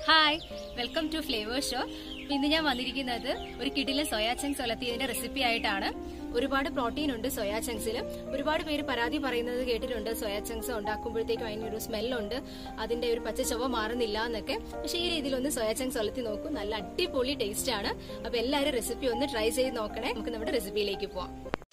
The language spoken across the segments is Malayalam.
hi welcome to flavour show അപ്പൊ ഇന്ന് ഞാൻ വന്നിരിക്കുന്നത് ഒരു കിടിലെ സോയാ ചങ്ക്സ് വളർത്തിയതിന്റെ റെസിപ്പി ആയിട്ടാണ് ഒരുപാട് പ്രോട്ടീൻ ഉണ്ട് സോയാ ചങ്ക്സിൽ ഒരുപാട് പേര് പരാതി പറയുന്നത് കേട്ടിട്ടുണ്ട് സോയാ ചങ്ക്സ് ഉണ്ടാക്കുമ്പോഴത്തേക്കും അതിനൊരു സ്മെല്ലുണ്ട് അതിന്റെ ഒരു പച്ച ചൊവ്വ മാറുന്നില്ല എന്നൊക്കെ പക്ഷേ ഈ രീതിയിൽ ഒന്ന് സോയാ ചങ്ക്സ് വളർത്തി നോക്കൂ നല്ല അടിപൊളി ടേസ്റ്റ് ആണ് അപ്പൊ എല്ലാവരും റെസിപ്പി ഒന്ന് ട്രൈ ചെയ്ത് നോക്കണേ നമുക്ക് നമ്മുടെ റെസിപ്പിയിലേക്ക് പോവാം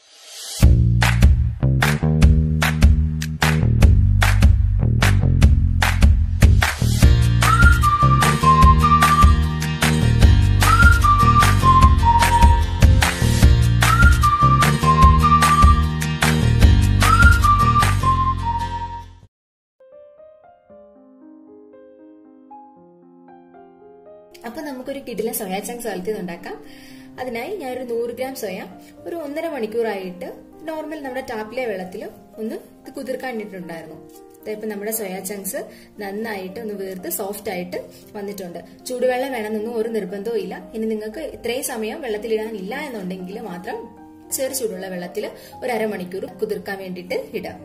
അപ്പൊ നമുക്കൊരു കിടില സോയാ ചങ്ക്സ് വളർത്തി ഉണ്ടാക്കാം അതിനായി ഞാനൊരു നൂറ് ഗ്രാം സോയ ഒരു ഒന്നര മണിക്കൂറായിട്ട് നോർമൽ നമ്മുടെ ടാപ്പിലെ വെള്ളത്തിൽ ഒന്ന് ഇത് കുതിർക്കാനിട്ടുണ്ടായിരുന്നു ഇപ്പൊ നമ്മുടെ സോയാ ചങ്ക്സ് നന്നായിട്ട് ഒന്ന് വീർത്ത് സോഫ്റ്റ് ആയിട്ട് വന്നിട്ടുണ്ട് ചൂടുവെള്ളം വേണമെന്നൊന്നും ഒരു നിർബന്ധവും ഇല്ല ഇനി നിങ്ങൾക്ക് ഇത്രയും സമയം വെള്ളത്തിലിടാനില്ല എന്നുണ്ടെങ്കിൽ മാത്രം ചെറു ചൂടുള്ള വെള്ളത്തിൽ ഒരു അരമണിക്കൂർ കുതിർക്കാൻ വേണ്ടിയിട്ട് ഇടാം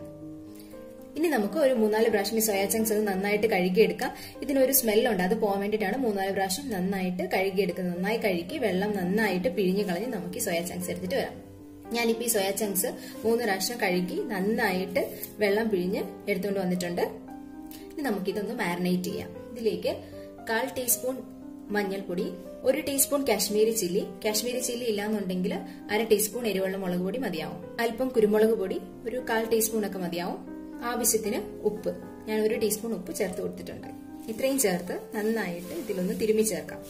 ഇനി നമുക്ക് ഒരു മൂന്നാല് പ്രാവശ്യം ഈ സോയാ ചങ്ക്സ് അത് നന്നായിട്ട് കഴുകിയെടുക്കാം ഇതിനൊരു സ്മെല്ലുണ്ട് അത് പോകാൻ വേണ്ടിയിട്ടാണ് മൂന്നാല് പ്രാവശ്യം നന്നായിട്ട് കഴുകിയെടുക്കുന്നത് നന്നായി കഴുകി വെള്ളം നന്നായിട്ട് പിഴിഞ്ഞു കളഞ്ഞ് നമുക്ക് ഈ സോയാ ചങ്ക്സ് എടുത്തിട്ട് വരാം ഞാനിപ്പോൾ ഈ സോയാ ചങ്ക്സ് മൂന്ന് പ്രാവശ്യം കഴുകി നന്നായിട്ട് വെള്ളം പിഴിഞ്ഞ് എടുത്തുകൊണ്ട് വന്നിട്ടുണ്ട് ഇനി നമുക്കിതൊന്ന് മാരിനേറ്റ് ചെയ്യാം ഇതിലേക്ക് കാൽ ടീസ്പൂൺ മഞ്ഞൾപ്പൊടി ഒരു teaspoon Kashmiri chilli Kashmiri chilli ഇല്ലാന്നുണ്ടെങ്കിൽ അര ടീസ്പൂൺ എരിവെള്ള മുളക് പൊടി മതിയാവും അല്പം കുരുമുളക് പൊടി ഒരു കാൽ ടീസ്പൂൺ ഒക്കെ മതിയാവും ആവശ്യത്തിന് ഉപ്പ് ഞാൻ ഒരു ടീസ്പൂൺ ഉപ്പ് ചേർത്ത് കൊടുത്തിട്ടുണ്ട് ഇത്രയും ചേർത്ത് നന്നായിട്ട് ഇതിലൊന്ന് തിരുമ്മി ചേർക്കാം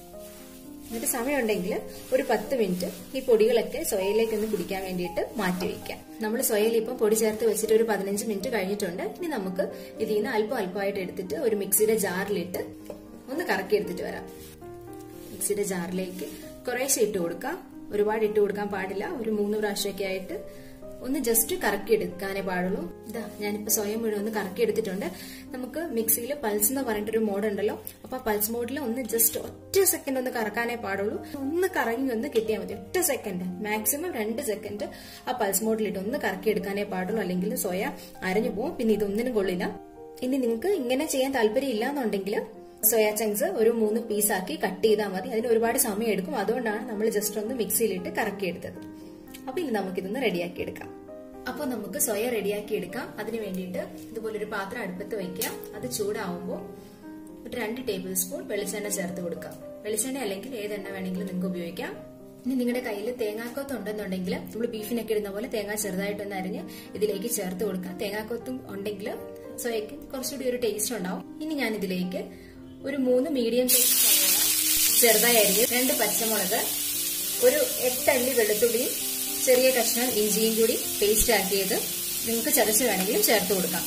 എന്നിട്ട് സമയമുണ്ടെങ്കിൽ ഒരു പത്ത് മിനിറ്റ് ഈ പൊടികളൊക്കെ സോയയിലേക്ക് ഒന്ന് പിടിക്കാൻ വേണ്ടിയിട്ട് മാറ്റി വയ്ക്കാം നമ്മൾ സോയയിൽ ഇപ്പം പൊടി ചേർത്ത് വെച്ചിട്ട് ഒരു പതിനഞ്ച് മിനിറ്റ് കഴിഞ്ഞിട്ടുണ്ട് ഇനി നമുക്ക് ഇതിൽ നിന്ന് അല്പം അല്പമായിട്ട് എടുത്തിട്ട് ഒരു മിക്സിയുടെ ജാറിലിട്ട് ഒന്ന് കറക്കി എടുത്തിട്ട് വരാം മിക്സിയുടെ ജാറിലേക്ക് കുറേശ്ശെ ഇട്ട് കൊടുക്കാം ഒരുപാട് ഇട്ട് കൊടുക്കാൻ പാടില്ല ഒരു മൂന്ന് പ്രാവശ്യമൊക്കെ ആയിട്ട് ഒന്ന് ജസ്റ്റ് കറക്കി എടുക്കാനേ പാടുള്ളൂ ഇതാ ഞാനിപ്പോ സ്വയം മുഴുവൻ ഒന്ന് കറക്കി എടുത്തിട്ടുണ്ട് നമുക്ക് മിക്സിയിൽ പൾസ് എന്ന് പറഞ്ഞിട്ടൊരു മോഡ് ഉണ്ടല്ലോ അപ്പൊ ആ പൾസ് മോഡിൽ ഒന്ന് ജസ്റ്റ് ഒറ്റ സെക്കൻഡ് ഒന്ന് കറക്കാനേ പാടുള്ളൂ ഒന്ന് കറങ്ങി ഒന്ന് കിട്ടിയാൽ മതി ഒറ്റ സെക്കൻഡ് മാക്സിമം രണ്ട് സെക്കൻഡ് ആ പൾസ് മോഡിലിട്ട് ഒന്ന് കറക്കി എടുക്കാനേ പാടുള്ളൂ അല്ലെങ്കിൽ സോയ അരഞ്ഞു പോകും പിന്നെ ഇതൊന്നിനും കൊള്ളില്ല ഇനി നിങ്ങൾക്ക് ഇങ്ങനെ ചെയ്യാൻ താല്പര്യം ഇല്ല എന്നുണ്ടെങ്കിൽ സോയാ ചങ്ക്സ് ഒരു മൂന്ന് പീസാക്കി കട്ട് ചെയ്താൽ മതി അതിന് ഒരുപാട് സമയം എടുക്കും അതുകൊണ്ടാണ് നമ്മൾ ജസ്റ്റ് ഒന്ന് മിക്സിയിലിട്ട് കറക്കിയെടുത്തത് അപ്പൊ ഇനി നമുക്കിതൊന്ന് റെഡിയാക്കി എടുക്കാം അപ്പൊ നമുക്ക് സോയ റെഡിയാക്കി എടുക്കാം അതിന് വേണ്ടിയിട്ട് ഇതുപോലെ ഒരു പാത്രം അടുപ്പത്ത് വയ്ക്കാം അത് ചൂടാവുമ്പോൾ ഒരു രണ്ട് ടേബിൾ സ്പൂൺ വെളിച്ചെണ്ണ ചേർത്ത് കൊടുക്കാം വെളിച്ചെണ്ണ അല്ലെങ്കിൽ ഏതെണ്ണ വേണമെങ്കിലും നിങ്ങൾക്ക് ഉപയോഗിക്കാം ഇനി നിങ്ങളുടെ കയ്യിൽ തേങ്ങാക്കൊത്ത് ഉണ്ടെന്നുണ്ടെങ്കിൽ നമ്മൾ ബീഫിനൊക്കെ ഇടുന്ന പോലെ തേങ്ങ ചെറുതായിട്ടൊന്ന് അരിഞ്ഞ് ഇതിലേക്ക് ചേർത്ത് കൊടുക്കാം തേങ്ങാക്കൊത്തും ഉണ്ടെങ്കിൽ സോയക്ക് കുറച്ചുകൂടി ഒരു ടേസ്റ്റ് ഉണ്ടാവും ഇനി ഞാൻ ഇതിലേക്ക് ഒരു മൂന്ന് മീഡിയം സൈസ് സവോള ചെറുതായി അരിഞ്ഞ് രണ്ട് പച്ചമുളക് ഒരു എട്ടല്ലി വെളുത്തുള്ളിയും ചെറിയ കഷ്ണം ഇഞ്ചിയും കൂടി പേസ്റ്റ് ആക്കിയത് നിങ്ങൾക്ക് ചതച്ച് വേണമെങ്കിലും ചേർത്ത് കൊടുക്കാം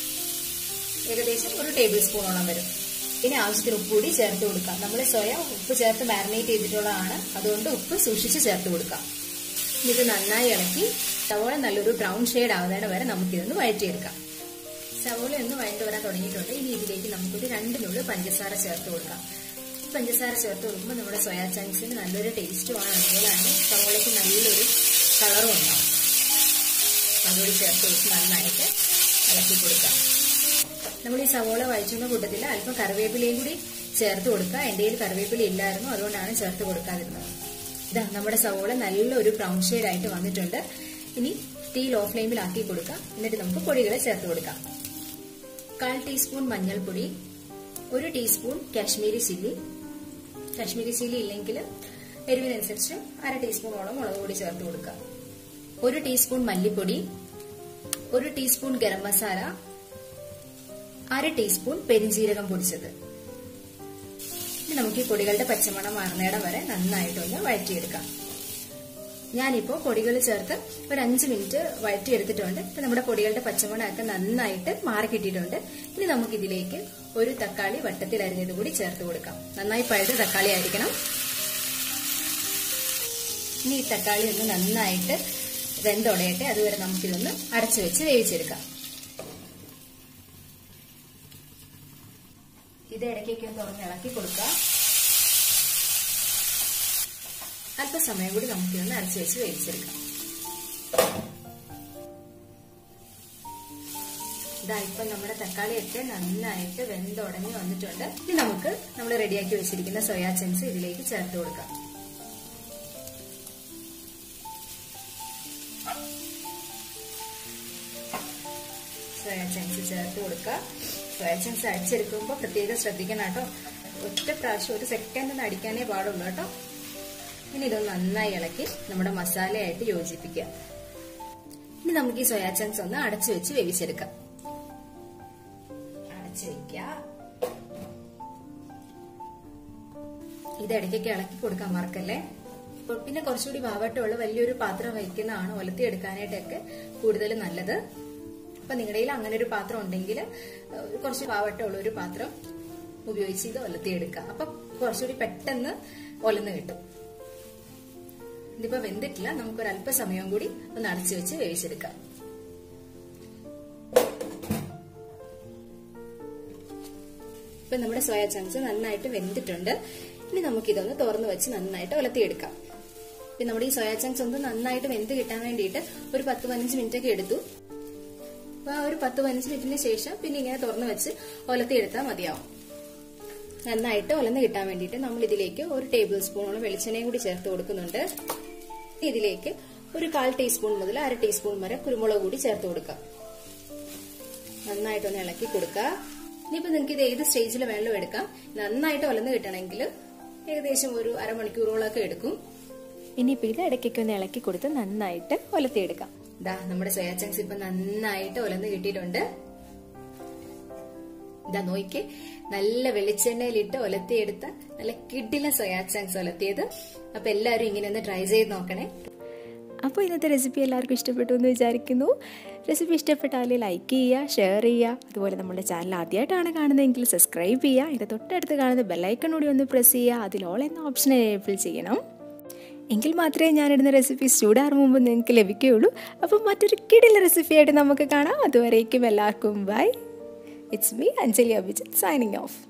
ഏകദേശം ഒരു ടേബിൾ സ്പൂണോളം വരും ഇനി ആവശ്യത്തിന് ഉപ്പ് കൂടി ചേർത്ത് കൊടുക്കാം നമ്മൾ സോയ ഉപ്പ് ചേർത്ത് മാരിനേറ്റ് ചെയ്തിട്ടുള്ളതാണ് അതുകൊണ്ട് ഉപ്പ് സൂക്ഷിച്ച് ചേർത്ത് കൊടുക്കാം ഇത് നന്നായി ഇളക്കി സവോള നല്ലൊരു ബ്രൗൺ ഷെയ്ഡ് ആവുന്നതിന് വരെ നമുക്കിതൊന്ന് വഴറ്റിയെടുക്കാം സവോള ഒന്ന് വഴണ്ട് വരാൻ തുടങ്ങിയിട്ടുണ്ട് ഇനി ഇതിലേക്ക് നമുക്കൊരു രണ്ട് നുള്ളു പഞ്ചസാര ചേർത്ത് കൊടുക്കാം പഞ്ചസാര ചേർത്ത് കൊടുക്കുമ്പോൾ നമ്മുടെ സോയാ ചങ്ക്സിന് നല്ലൊരു ടേസ്റ്റുമാണ് അതുപോലെ തന്നെ സവോളയ്ക്ക് നല്ലൊരു കളറും ഉണ്ടാവും അതുകൂടി ചേർത്ത് കൊടുത്ത് നന്നായിട്ട് ഇളക്കി കൊടുക്കാം നമ്മൾ ഈ സവോള വഴിച്ചുന്ന കൂട്ടത്തിൽ അല്പം കറിവേപ്പിലയും കൂടി ചേർത്ത് കൊടുക്കുക എൻ്റെ കയ്യിൽ കറിവേപ്പില ഇല്ലായിരുന്നു അതുകൊണ്ടാണ് ചേർത്ത് കൊടുക്കാതിരുന്നത് ഇതാ നമ്മുടെ സവോള നല്ലൊരു ബ്രൗൺ ഷെയ്ഡ് ആയിട്ട് വന്നിട്ടുണ്ട് ഇനി തീ ലോ ഫ്ലെയിമിലാക്കി കൊടുക്കുക എന്നിട്ട് നമുക്ക് പൊടികളെ ചേർത്ത് കൊടുക്കാം കാൽ ടീസ്പൂൺ മഞ്ഞൾപ്പൊടി ഒരു teaspoon Kashmiri chilli Kashmiri chilli ഇല്ലെങ്കിൽ എരിവിനനുസരിച്ച് അര ടീസ്പൂണോളം മുളക് പൊടി ചേർത്ത് കൊടുക്കുക ഒരു ടീസ്പൂൺ മല്ലിപ്പൊടി ഒരു ടീസ്പൂൺ ഗരം മസാല അര ടീസ്പൂൺ പെരിഞ്ജീരകം പൊടിച്ചത് ഇനി നമുക്ക് ഈ പൊടികളുടെ പച്ചമണം മാറുന്നിടം വരെ നന്നായിട്ടൊന്ന് വഴറ്റിയെടുക്കാം ഞാനിപ്പോൾ പൊടികൾ ചേർത്ത് ഒരു അഞ്ച് മിനിറ്റ് വഴറ്റിയെടുത്തിട്ടുണ്ട് ഇപ്പൊ നമ്മുടെ പൊടികളുടെ പച്ചമണമൊക്കെ നന്നായിട്ട് മാറി കിട്ടിയിട്ടുണ്ട് ഇനി നമുക്ക് ഇതിലേക്ക് ഒരു തക്കാളി വട്ടത്തിൽ അരിഞ്ഞത് കൂടി ചേർത്ത് കൊടുക്കാം നന്നായി പഴുത്ത തക്കാളി ആയിരിക്കണം ഇനി ഈ തക്കാളി ഒന്ന് നന്നായിട്ട് വെന്തുടയട്ടെ അതുവരെ നമുക്കിതൊന്ന് അടച്ചു വെച്ച് വേവിച്ചെടുക്കാം ഇത് ഇടയ്ക്കൊക്കെ ഒന്ന് തുറന്ന് ഇളക്കി കൊടുക്കുക അല്പസമയം കൂടി നമുക്കിതൊന്ന് അരച്ച് വെച്ച് വേവിച്ചെടുക്കാം ഇതാ ഇപ്പൊ നമ്മുടെ തക്കാളിയൊക്കെ നന്നായിട്ട് വെന്തുടങ്ങി വന്നിട്ടുണ്ട് ഇനി നമുക്ക് നമ്മൾ റെഡിയാക്കി വെച്ചിരിക്കുന്ന സോയാ ചങ്ക്സ് ഇതിലേക്ക് ചേർത്ത് കൊടുക്കാം സോയാ ചങ്ക്സ് ചേർത്ത് കൊടുക്കുക സോയാ ചങ്ക്സ് അടിച്ചെടുക്കുമ്പോൾ പ്രത്യേകം ശ്രദ്ധിക്കണം കേട്ടോ ഒറ്റ പ്രാവശ്യം ഒരു സെക്കൻഡ് ഒന്ന് അടിക്കാനേ പാടുള്ളൂ കേട്ടോ ഇനി ഇതൊന്ന് നന്നായി ഇളക്കി നമ്മുടെ മസാലയായിട്ട് യോജിപ്പിക്കുക ഇനി നമുക്ക് ഈ സോയാ ചങ്ക്സ് ഒന്ന് അടച്ചു വെച്ച് വേവിച്ചെടുക്കാം അടച്ചു വെക്കുക ഇത് ഇടയ്ക്കൊക്കെ ഇളക്കി കൊടുക്കാൻ മറക്കല്ലേ പിന്നെ കുറച്ചുകൂടി ഭാവട്ടമുള്ള വലിയൊരു പാത്രം വയ്ക്കുന്നതാണ് ഒലത്തി എടുക്കാനായിട്ടൊക്കെ കൂടുതൽ നല്ലത് അപ്പൊ നിങ്ങളുടെ കയ്യിൽ അങ്ങനെ ഒരു പാത്രം ഉണ്ടെങ്കിൽ കുറച്ച് പാവട്ടമുള്ള ഒരു പാത്രം ഉപയോഗിച്ച് ഇത് ഒലത്തിയെടുക്കുക അപ്പൊ കുറച്ചുകൂടി പെട്ടെന്ന് ഒലന്ന് കിട്ടും ഇതിപ്പോ വെന്തിട്ടില്ല നമുക്കൊരു അല്പസമയം കൂടി ഒന്ന് അടച്ചു വെച്ച് വേവിച്ചെടുക്കാം ഇപ്പൊ നമ്മുടെ സോയ ചങ്ക്സ് നന്നായിട്ട് വെന്തിട്ടുണ്ട് ഇനി നമുക്കിതൊന്ന് തുറന്നു വെച്ച് നന്നായിട്ട് ഒലത്തിയെടുക്കാം പിന്നെ നമ്മുടെ ഈ സോയ ചങ്ക്സ് ഒന്ന് നന്നായിട്ട് വെന്ത് കിട്ടാൻ വേണ്ടിയിട്ട് ഒരു പത്ത് പതിനഞ്ച് മിനിറ്റ് ഒക്കെ എടുത്തു അപ്പൊ ആ ഒരു പത്ത് പതിനഞ്ച് മിനിറ്റിന് ശേഷം പിന്നെ ഇങ്ങനെ തുറന്നു വെച്ച് ഒലത്തിയെടുത്താൽ മതിയാവും നന്നായിട്ട് ഒലന്ന് കിട്ടാൻ വേണ്ടിയിട്ട് നമ്മൾ ഇതിലേക്ക് ഒരു ടേബിൾ സ്പൂണോളം വെളിച്ചെണ്ണയും കൂടി ചേർത്ത് കൊടുക്കുന്നുണ്ട് ഇതിലേക്ക് ഒരു കാൽ ടീസ്പൂൺ മുതൽ അര ടീസ്പൂൺ വരെ കുരുമുളക് കൂടി ചേർത്ത് കൊടുക്കാം നന്നായിട്ടൊന്ന് ഇളക്കി കൊടുക്കുക ഇനിയിപ്പോ നിങ്ങൾക്ക് ഇത് ഏത് സ്റ്റേജിൽ വെള്ളം എടുക്കാം നന്നായിട്ട് ഒലന്ന് കിട്ടണമെങ്കിൽ ഏകദേശം ഒരു അരമണിക്കൂറോളൊക്കെ എടുക്കും ഇനിയിപ്പോൾ ഇത് ഇടയ്ക്കൊക്കെ ഒന്ന് ഇളക്കി കൊടുത്ത് നന്നായിട്ട് ഒലത്തിയെടുക്കാം ഇതാ നമ്മുടെ സോയാ ചങ്ക്സ് ഇപ്പൊ നന്നായിട്ട് ഒലന്ന് കിട്ടിയിട്ടുണ്ട് ഇതാ നോക്കി നല്ല വെളിച്ചെണ്ണയിലിട്ട് ഒലത്തിയെടുത്ത നല്ല കിഡില സോയാ ചങ്ക്സ് ഒലത്തിയത് അപ്പൊ എല്ലാവരും ഇങ്ങനെ ഒന്ന് ട്രൈ ചെയ്ത് നോക്കണേ അപ്പോൾ ഇന്നത്തെ റെസിപ്പി എല്ലാവർക്കും ഇഷ്ടപ്പെട്ടു എന്ന് വിചാരിക്കുന്നു റെസിപ്പി ഇഷ്ടപ്പെട്ടാൽ ലൈക്ക് ചെയ്യുക ഷെയർ ചെയ്യുക അതുപോലെ നമ്മുടെ ചാനൽ ആദ്യമായിട്ടാണ് കാണുന്നതെങ്കിൽ സബ്സ്ക്രൈബ് ചെയ്യുക ഇതിൻ്റെ തൊട്ടടുത്ത് കാണുന്ന ബെല്ലൈക്കൺ കൂടി ഒന്ന് പ്രസ് ചെയ്യുക അതിൽ ഓൾ എന്ന ഓപ്ഷൻ എനേബിൾ ചെയ്യണം എങ്കിൽ മാത്രമേ ഞാനിടുന്ന റെസിപ്പീസ് ചൂടാറ് മുമ്പ് നിങ്ങൾക്ക് ലഭിക്കുകയുള്ളൂ അപ്പം മറ്റൊരു കിടില റെസിപ്പിയായിട്ട് നമുക്ക് കാണാം അതുവരേക്കും എല്ലാവർക്കും bye it's me Anjali Abhijith signing of